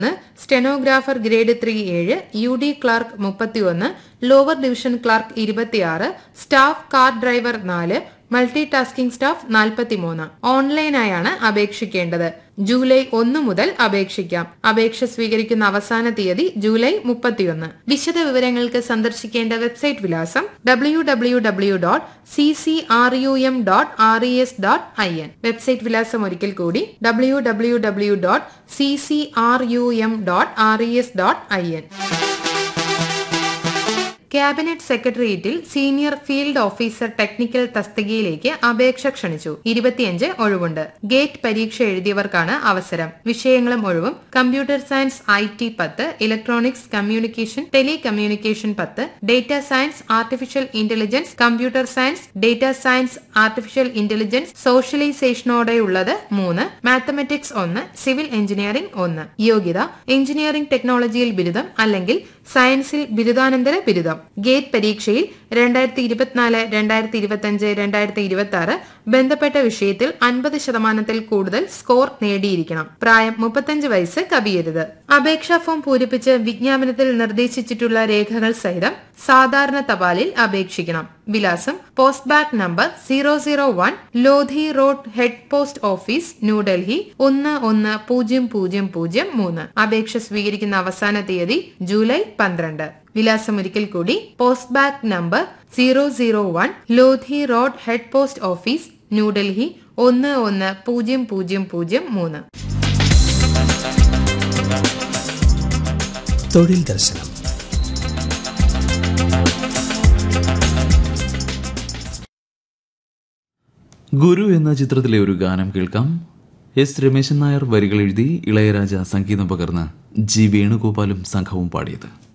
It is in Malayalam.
സ്റ്റെനോഗ്രാഫർ ഗ്രേഡ് ത്രീ ഏഴ് യു ഡി ക്ലാർക്ക് മുപ്പത്തിയൊന്ന് ലോവർ ഡിവിഷൻ ക്ലാർക്ക് ഇരുപത്തിയാറ് സ്റ്റാഫ് കാർ ഡ്രൈവർ നാല് മൾട്ടി ടാസ്കിംഗ് സ്റ്റാഫ് നാൽപ്പത്തിമൂന്ന് ഓൺലൈനായാണ് അപേക്ഷിക്കേണ്ടത് ജൂലൈ ഒന്ന് മുതൽ അപേക്ഷിക്കാം അപേക്ഷ സ്വീകരിക്കുന്ന അവസാന തീയതി ജൂലൈ മുപ്പത്തിയൊന്ന് വിശദ വിവരങ്ങൾക്ക് സന്ദർശിക്കേണ്ട വെബ്സൈറ്റ് വിലാസം W W W dot C C R U M dot R E S dot I N website വിലാസം ഒരിക്കൽ കൂടി W W W dot C C R U M dot R E S dot I N cabinet സെക്രട്ടേറിയറ്റിൽ സീനിയർ ഫീൽഡ് ഓഫീസർ ടെക്നിക്കൽ തസ്തികയിലേക്ക് അപേക്ഷ ക്ഷണിച്ചു ഇരുപത്തിയഞ്ച് ഒഴിവുണ്ട് ഗേറ്റ് പരീക്ഷ എഴുതിയവർക്കാണ് അവസരം വിഷയങ്ങളും ഒഴിവും കമ്പ്യൂട്ടർ സയൻസ് ഐ ടി പത്ത് ഇലക്ട്രോണിക്സ് കമ്മ്യൂണിക്കേഷൻ ടെലി കമ്മ്യൂണിക്കേഷൻ പത്ത് data science artificial intelligence computer science data science artificial intelligence സോഷ്യലൈസേഷനോടെയുള്ളത് മൂന്ന് മാത്തമെറ്റിക്സ് ഒന്ന് സിവിൽ എഞ്ചിനീയറിംഗ് ഒന്ന് യോഗ്യത എഞ്ചിനീയറിംഗ് ടെക്നോളജിയിൽ ബിരുദം അല്ലെങ്കിൽ സയൻസിൽ ബിരുദാനന്തര ബിരുദം ഗേറ്റ് പരീക്ഷയിൽ രണ്ടായിരത്തി ഇരുപത്തിനാല് രണ്ടായിരത്തി ഇരുപത്തിയഞ്ച് രണ്ടായിരത്തി ഇരുപത്തി ആറ് ബന്ധപ്പെട്ട വിഷയത്തിൽ അൻപത് ശതമാനത്തിൽ കൂടുതൽ സ്കോർ നേടിയിരിക്കണം പ്രായം മുപ്പത്തഞ്ച് വയസ്സ് കവിയരുത് അപേക്ഷാ ഫോം പൂരിപ്പിച്ച് വിജ്ഞാപനത്തിൽ നിർദ്ദേശിച്ചിട്ടുള്ള രേഖകൾ സഹിതം സാധാരണ തപാലിൽ അപേക്ഷിക്കണം വിലാസം post bag number zero zero one Lodhi road head post office New Delhi ഒന്ന് ഒന്ന് പൂജ്യം പൂജ്യം പൂജ്യം മൂന്ന് അപേക്ഷ സ്വീകരിക്കുന്ന അവസാന തീയതി ജൂലൈ പന്ത്രണ്ട് വിലാസം ഒരിക്കൽ കൂടി post bag number zero zero one Lodhi road head post office New Delhi ഒന്ന് ഒന്ന് പൂജ്യം പൂജ്യം പൂജ്യം മൂന്ന് തൊഴിൽ ദർശനം ഗുരു എന്ന ചിത്രത്തിലെ ഒരു ഗാനം കേൾക്കാം എസ് രമേശൻ നായർ വരികൾ എഴുതി ഇളയരാജ സംഗീതം പകർന്ന് ജി വേണുഗോപാലും സംഘവും പാടിയത്